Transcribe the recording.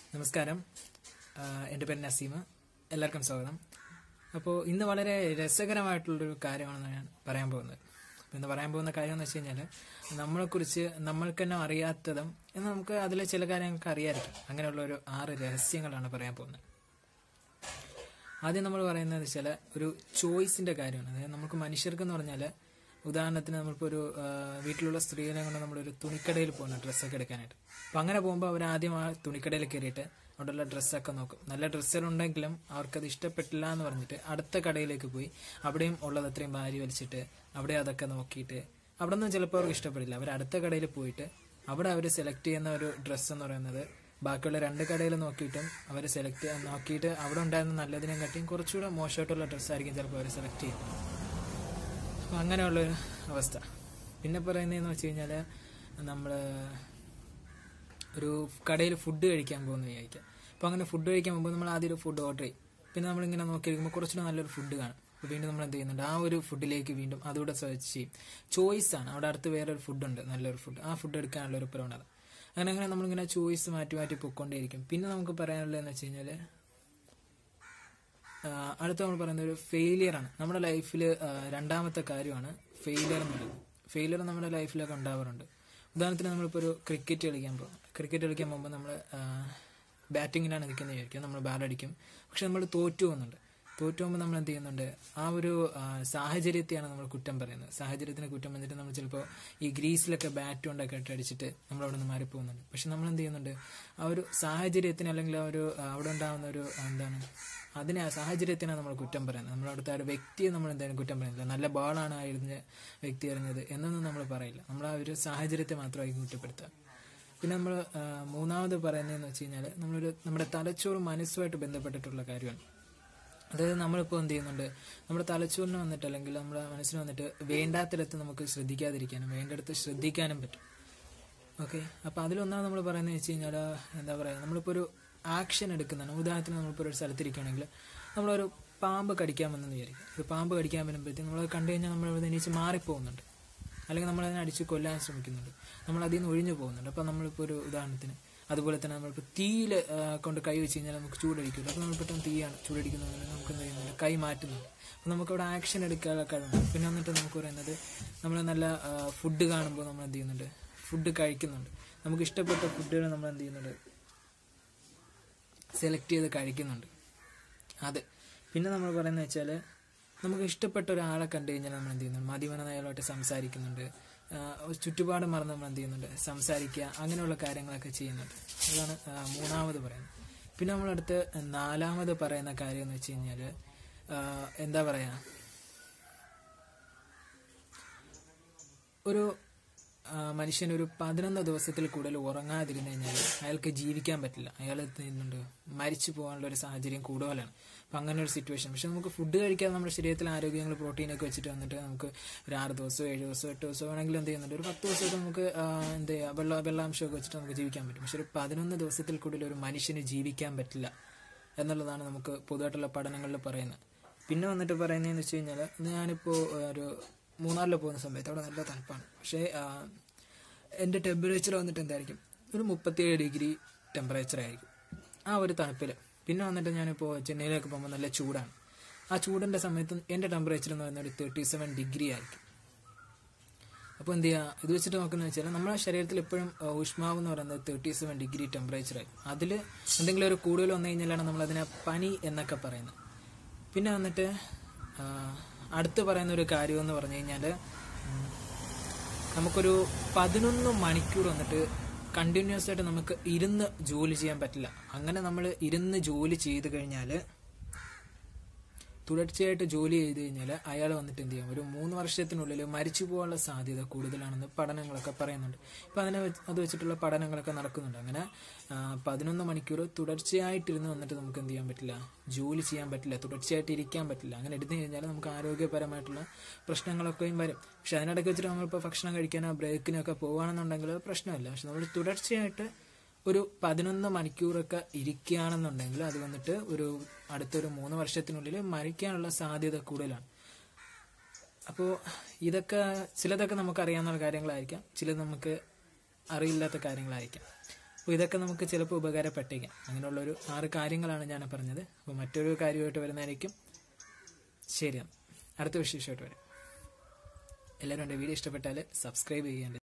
നമസ്കാരം ആഹ് എൻ്റെ പേര് നസീമ എല്ലാവർക്കും സ്വാഗതം അപ്പോൾ ഇന്ന് വളരെ രസകരമായിട്ടുള്ളൊരു കാര്യമാണ് ഞാൻ പറയാൻ പോകുന്നത് അപ്പോൾ ഇന്ന് പറയാൻ പോകുന്ന കാര്യം എന്ന് വെച്ച് കഴിഞ്ഞാൽ നമ്മളെക്കുറിച്ച് നമ്മൾക്ക് തന്നെ അറിയാത്തതും എന്നാൽ നമുക്ക് അതിലെ ചില കാര്യങ്ങൾക്ക് അറിയാമായിരിക്കും അങ്ങനെയുള്ള ഒരു ആറ് രഹസ്യങ്ങളാണ് പറയാൻ പോകുന്നത് ആദ്യം നമ്മൾ പറയുന്നത് വെച്ചാൽ ഒരു ചോയ്സിന്റെ കാര്യമാണ് അതായത് നമുക്ക് മനുഷ്യർക്ക് എന്ന് പറഞ്ഞാൽ ഉദാഹരണത്തിന് നമ്മളിപ്പോൾ ഒരു ആ, വീട്ടിലുള്ള സ്ത്രീകളെ കൊണ്ട് നമ്മളൊരു തുണിക്കടയിൽ പോകുന്ന ഡ്രസ്സൊക്കെ എടുക്കാനായിട്ട് അപ്പം അങ്ങനെ പോകുമ്പോൾ അവർ ആദ്യം ആ തുണിക്കടയിൽ കയറിയിട്ട് അവിടെയുള്ള ഡ്രസ്സൊക്കെ നോക്കും നല്ല ഡ്രസ്സുകളുണ്ടെങ്കിലും അവർക്കത് ഇഷ്ടപ്പെട്ടില്ല എന്ന് പറഞ്ഞിട്ട് അടുത്ത കടയിലേക്ക് പോയി അവിടെയും ഉള്ളത് അത്രയും ഭാര്യ വലിച്ചിട്ട് അവിടെ അതൊക്കെ നോക്കിയിട്ട് അവിടെ നിന്നും ചിലപ്പോൾ അവർക്ക് ഇഷ്ടപ്പെടില്ല അവർ അടുത്ത കടയിൽ പോയിട്ട് അവിടെ അവർ സെലക്ട് ചെയ്യുന്ന ഒരു ഡ്രസ്സ് എന്ന് പറയുന്നത് ബാക്കിയുള്ള രണ്ട് കടയിൽ നോക്കിയിട്ടും അവർ സെലക്ട് നോക്കിയിട്ട് അവിടെ ഉണ്ടായിരുന്ന നല്ലതിനെയും കാട്ടിയും കുറച്ചുകൂടെ മോശമായിട്ടുള്ള ഡ്രസ്സായിരിക്കും ചിലപ്പോൾ അവർ സെലക്ട് ചെയ്യുന്നത് അപ്പം അങ്ങനെയുള്ളൊരു അവസ്ഥ പിന്നെ പറയുന്നതെന്ന് വെച്ച് കഴിഞ്ഞാൽ നമ്മൾ ഒരു കടയിൽ ഫുഡ് കഴിക്കാൻ പോകുന്ന വിചാരിക്കുക അപ്പോൾ അങ്ങനെ ഫുഡ് കഴിക്കാൻ പോകുമ്പോൾ നമ്മൾ ആദ്യം ഒരു ഫുഡ് ഓർഡർ ചെയ്യും പിന്നെ നമ്മളിങ്ങനെ നോക്കിയിരിക്കുമ്പോൾ കുറച്ചുകൂടെ നല്ലൊരു ഫുഡ് കാണും അപ്പോൾ വീണ്ടും നമ്മൾ എന്ത് ചെയ്യുന്നുണ്ട് ആ ഒരു ഫുഡിലേക്ക് വീണ്ടും അതുകൂടെ സെർച്ച് ചെയ്യും ചോയ്സ് ആണ് അവിടെ അടുത്ത് വേറൊരു ഫുഡുണ്ട് നല്ലൊരു ഫുഡ് ആ ഫുഡ് എടുക്കാനുള്ള ഒരു പ്രവണത അങ്ങനെ അങ്ങനെ നമ്മളിങ്ങനെ ചോയ്സ് മാറ്റി മാറ്റി പൊയ്ക്കൊണ്ടേയിരിക്കും പിന്നെ നമുക്ക് പറയാനുള്ളതെന്ന് വെച്ച് കഴിഞ്ഞാൽ ആഹ് അടുത്ത നമ്മൾ പറയുന്നത് ഒരു ഫെയിലിയർ ആണ് നമ്മുടെ ലൈഫിൽ രണ്ടാമത്തെ കാര്യമാണ് ഫെയിലിയർ എന്നുള്ളത് ഫെയിലിയർ നമ്മുടെ ലൈഫിലൊക്കെ ഉണ്ടാവാറുണ്ട് ഉദാഹരണത്തിന് നമ്മളിപ്പോൾ ഒരു ക്രിക്കറ്റ് കളിക്കാൻ പോകും ക്രിക്കറ്റ് കളിക്കാൻ പോകുമ്പോൾ നമ്മൾ ബാറ്റിങ്ങിലാണ് നിൽക്കുന്നത് വിചാരിക്കും നമ്മൾ ബാലടിക്കും പക്ഷെ നമ്മൾ തോറ്റു പോകുന്നുണ്ട് തോറ്റു പോകുമ്പോൾ നമ്മൾ എന്ത് ചെയ്യുന്നുണ്ട് ആ ഒരു ആ, സാഹചര്യത്തെയാണ് നമ്മൾ കുറ്റം പറയുന്നത് സാഹചര്യത്തിന് കുറ്റം വന്നിട്ട് നമ്മൾ ചിലപ്പോൾ ഈ ഗ്രീസിലൊക്കെ ബാറ്റ് കൊണ്ടൊക്കെ ഇട്ട് അടിച്ചിട്ട് നമ്മൾ അവിടെ നിന്ന് മാറിപ്പോകുന്നുണ്ട് പക്ഷെ നമ്മൾ എന്ത് ചെയ്യുന്നുണ്ട് ആ ഒരു സാഹചര്യത്തിന് അല്ലെങ്കിൽ ആ ഒരു ആ, അവിടെ ഉണ്ടാകുന്ന ഒരു ആ, എന്താണ് അതിനെ ആ സാഹചര്യത്തിനാണ് നമ്മൾ കുറ്റം പറയുന്നത് നമ്മൾ അവിടുത്തെ ആ ഒരു വ്യക്തിയെ നമ്മൾ എന്തായാലും കുറ്റം പറയുന്നില്ല നല്ല ബോളാണ് ആ എറിഞ്ഞ വ്യക്തി എറിഞ്ഞത് എന്നൊന്നും നമ്മൾ പറയില്ല നമ്മൾ ആ ഒരു സാഹചര്യത്തെ മാത്രമായിരിക്കും കുറ്റപ്പെടുത്തുക പിന്നെ നമ്മൾ ആ, മൂന്നാമത് പറയുന്നതെന്ന് വെച്ച് കഴിഞ്ഞാൽ നമ്മളൊരു നമ്മുടെ തലച്ചോറ് മനസ്സുമായിട്ട് ബന്ധപ്പെട്ടിട്ടുള്ള കാര്യമാണ് അതായത് നമ്മളിപ്പോൾ എന്ത് ചെയ്യുന്നുണ്ട് നമ്മുടെ തലച്ചോറിന് വന്നിട്ട് അല്ലെങ്കിൽ നമ്മുടെ മനസ്സിന് വന്നിട്ട് വേണ്ടാത്തിടത്ത് നമുക്ക് ശ്രദ്ധിക്കാതിരിക്കാനും വേണ്ടിടത്ത് ശ്രദ്ധിക്കാനും പറ്റും ഓക്കെ അപ്പോൾ അതിലൊന്നാണ് നമ്മൾ പറയുന്നത് വെച്ച് കഴിഞ്ഞാൽ എന്താ പറയുക നമ്മളിപ്പോൾ ഒരു ആക്ഷൻ എടുക്കുന്നതാണ് ഉദാഹരണത്തിന് നമ്മളിപ്പോൾ ഒരു സ്ഥലത്തിരിക്കുകയാണെങ്കിൽ നമ്മളൊരു പാമ്പ് കടിക്കാൻ വന്നെന്ന് വിചാരിക്കും ഒരു പാമ്പ് കടിക്കാൻ വരുമ്പോഴത്തേക്കും നമ്മൾ കണ്ടു കഴിഞ്ഞാൽ നമ്മൾ ഇവിടെ എണീച്ച് മാറിപ്പോകുന്നുണ്ട് അല്ലെങ്കിൽ നമ്മൾ അതിനെ അടിച്ച് കൊല്ലാൻ ശ്രമിക്കുന്നുണ്ട് നമ്മൾ അതിൽ നിന്ന് ഒഴിഞ്ഞു പോകുന്നുണ്ട് അപ്പോൾ നമ്മളിപ്പോൾ ഒരു ഉദാഹരണത്തിന് അതുപോലെ തന്നെ നമ്മളിപ്പോൾ തീയിൽ കൊണ്ട് കൈ വെച്ച് കഴിഞ്ഞാൽ നമുക്ക് ചൂടടിക്കില്ല അപ്പോൾ നമ്മൾ പെട്ടെന്ന് തീയാണ് ചൂടടിക്കുന്നത് നമുക്ക് എന്ത് ചെയ്യുന്നുണ്ട് കൈ മാറ്റുന്നുണ്ട് അപ്പോൾ നമുക്കവിടെ ആക്ഷൻ എടുക്കാനുള്ള കഴിവുണ്ട് പിന്നെ വന്നിട്ട് നമുക്ക് പറയുന്നത് നമ്മൾ നല്ല ഫുഡ് കാണുമ്പോൾ നമ്മൾ എന്ത് ചെയ്യുന്നുണ്ട് ഫുഡ് കഴിക്കുന്നുണ്ട് നമുക്ക് ഇഷ്ടപ്പെട്ട ഫുഡുകൾ നമ്മൾ എന്ത് ചെയ്യുന്നുണ്ട് സെലക്ട് ചെയ്ത് കഴിക്കുന്നുണ്ട് അത് പിന്നെ നമ്മൾ പറയുന്നത് വെച്ചാൽ നമുക്ക് ഇഷ്ടപ്പെട്ട ഒരാളെ കണ്ടു കഴിഞ്ഞാൽ നമ്മൾ എന്ത് ചെയ്യുന്നുണ്ട് മതിമനയാളായിട്ട് സംസാരിക്കുന്നുണ്ട് ആഹ് ഒരു ചുറ്റുപാട് മറന്ന് നമ്മൾ എന്ത് ചെയ്യുന്നുണ്ട് സംസാരിക്കുക അങ്ങനെയുള്ള കാര്യങ്ങളൊക്കെ ചെയ്യുന്നുണ്ട് അതാണ് ആഹ് മൂന്നാമത് പറയുന്നത് പിന്നെ നമ്മളടുത്ത് നാലാമത് പറയുന്ന കാര്യം എന്ന് വെച്ച് കഴിഞ്ഞാൽ എന്താ പറയുക ഒരു ആ, മനുഷ്യൻ ഒരു പതിനൊന്ന് ദിവസത്തിൽ കൂടുതൽ ഉറങ്ങാതിരുന്നു കഴിഞ്ഞാൽ അയാൾക്ക് ജീവിക്കാൻ പറ്റില്ല അയാൾ ചെയ്യുന്നുണ്ട് മരിച്ചു പോകാനുള്ള ഒരു സാഹചര്യം കൂടുതലാണ് അപ്പം അങ്ങനെ ഒരു സിറ്റുവേഷൻ പക്ഷെ നമുക്ക് ഫുഡ് കഴിക്കാൻ നമ്മുടെ ശരീരത്തിൽ ആരോഗ്യങ്ങൾ പ്രോട്ടീനൊക്കെ വെച്ചിട്ട് വന്നിട്ട് നമുക്ക് ഒരു ആറ് ദിവസമോ ഏഴ് ദിവസമോ എട്ട് ദിവസമോ വേണമെങ്കിലും എന്ത് ചെയ്യുന്നുണ്ട് ഒരു പത്ത് ദിവസമൊക്കെ നമുക്ക് ആ, എന്ത് ചെയ്യുക വെള്ള വെള്ളാംശമൊക്കെ വെച്ചിട്ട് നമുക്ക് ജീവിക്കാൻ പറ്റും പക്ഷെ ഒരു പതിനൊന്ന് ദിവസത്തിൽ കൂടുതൽ ഒരു മനുഷ്യന് ജീവിക്കാൻ പറ്റില്ല എന്നുള്ളതാണ് നമുക്ക് പൊതുവായിട്ടുള്ള പഠനങ്ങളിൽ പറയുന്നത് പിന്നെ വന്നിട്ട് പറയുന്നതെന്ന് വെച്ച് കഴിഞ്ഞാൽ ഞാനിപ്പോൾ ഒരു മൂന്നാറിൽ പോകുന്ന സമയത്ത് അവിടെ നല്ല തണുപ്പാണ് പക്ഷേ ആ, എൻ്റെ ടെമ്പറേച്ചർ വന്നിട്ട് എന്തായിരിക്കും ഒരു മുപ്പത്തിയേഴ് ഡിഗ്രി ടെമ്പറേച്ചർ ആയിരിക്കും ആ ഒരു തണുപ്പിൽ പിന്നെ വന്നിട്ട് ഞാനിപ്പോൾ ചെന്നൈയിലേക്ക് പോകുമ്പോൾ നല്ല ചൂടാണ് ആ ചൂടിൻ്റെ സമയത്ത് എൻ്റെ ടെമ്പറേച്ചർ എന്ന് പറയുന്നത് ഒരു തേർട്ടി സെവൻ ഡിഗ്രി ആയിരിക്കും അപ്പോൾ എന്ത് ചെയ്യുക ഇത് വെച്ചിട്ട് നോക്കുന്നത് വെച്ചാൽ നമ്മുടെ ശരീരത്തിൽ എപ്പോഴും ആ, ഊഷ്മാവ് എന്ന് പറയുന്നത് തേർട്ടി സെവൻ ഡിഗ്രി ടെമ്പറേച്ചർ ആയി അതിൽ എന്തെങ്കിലും ഒരു കൂടുതൽ വന്നു കഴിഞ്ഞാലാണ് നമ്മൾ അതിനെ പനി എന്നൊക്കെ പറയുന്നത് പിന്നെ വന്നിട്ട് ആ, അടുത്ത് പറയുന്ന ഒരു കാര്യം എന്ന് പറഞ്ഞു കഴിഞ്ഞാൽ നമുക്കൊരു പതിനൊന്ന് മണിക്കൂർ വന്നിട്ട് കണ്ടിന്യൂസ് ആയിട്ട് നമുക്ക് ഇരുന്ന് ജോലി ചെയ്യാൻ പറ്റില്ല അങ്ങനെ നമ്മൾ ഇരുന്ന് ജോലി ചെയ്ത് കഴിഞ്ഞാൽ തുടർച്ചയായിട്ട് ജോലി ചെയ്ത് കഴിഞ്ഞാൽ അയാൾ വന്നിട്ട് എന്ത് ചെയ്യും ഒരു മൂന്ന് വർഷത്തിനുള്ളിൽ മരിച്ചു പോകാനുള്ള സാധ്യത കൂടുതലാണെന്ന് പഠനങ്ങളൊക്കെ പറയുന്നുണ്ട് ഇപ്പം അതിനെ വെച്ച് അത് വെച്ചിട്ടുള്ള പഠനങ്ങളൊക്കെ നടക്കുന്നുണ്ട് അങ്ങനെ ആ, പതിനൊന്ന് മണിക്കൂർ തുടർച്ചയായിട്ടിരുന്ന് വന്നിട്ട് നമുക്ക് എന്ത് ചെയ്യാൻ പറ്റില്ല ജോലി ചെയ്യാൻ പറ്റില്ല തുടർച്ചയായിട്ട് ഇരിക്കാൻ പറ്റില്ല അങ്ങനെ എടുത്തു കഴിഞ്ഞാൽ നമുക്ക് ആരോഗ്യപരമായിട്ടുള്ള പ്രശ്നങ്ങളൊക്കെയും വരും പക്ഷെ അതിനിടയ്ക്ക് വെച്ചിട്ട് നമ്മളിപ്പോൾ ഭക്ഷണം കഴിക്കാനോ ബ്രേക്കിനോ ഒക്കെ പോകുകയാണെന്നുണ്ടെങ്കിൽ അത് പ്രശ്നമില്ല പക്ഷെ നമ്മൾ തുടർച്ചയായിട്ട് ഒരു പതിനൊന്ന് മണിക്കൂറൊക്കെ ഇരിക്കുകയാണെന്നുണ്ടെങ്കിൽ അത് വന്നിട്ട് ഒരു അടുത്തൊരു മൂന്ന് വർഷത്തിനുള്ളിൽ മരിക്കാനുള്ള സാധ്യത കൂടുതലാണ് അപ്പോൾ ഇതൊക്കെ ചിലതൊക്കെ നമുക്ക് അറിയാവുന്ന കാര്യങ്ങളായിരിക്കാം ചിലത് നമുക്ക് അറിയില്ലാത്ത കാര്യങ്ങളായിരിക്കാം അപ്പോൾ ഇതൊക്കെ നമുക്ക് ചിലപ്പോൾ ഉപകാരപ്പെട്ടേക്കാം അങ്ങനെയുള്ള ഒരു ആറ് കാര്യങ്ങളാണ് ഞാൻ പറഞ്ഞത് അപ്പോൾ മറ്റൊരു കാര്യമായിട്ട് വരുന്നതായിരിക്കും ശരിയാണ് അടുത്ത വിശേഷമായിട്ട് വരാം എല്ലാവരും എൻ്റെ വീഡിയോ ഇഷ്ടപ്പെട്ടാൽ സബ്സ്ക്രൈബ് ചെയ്യാൻ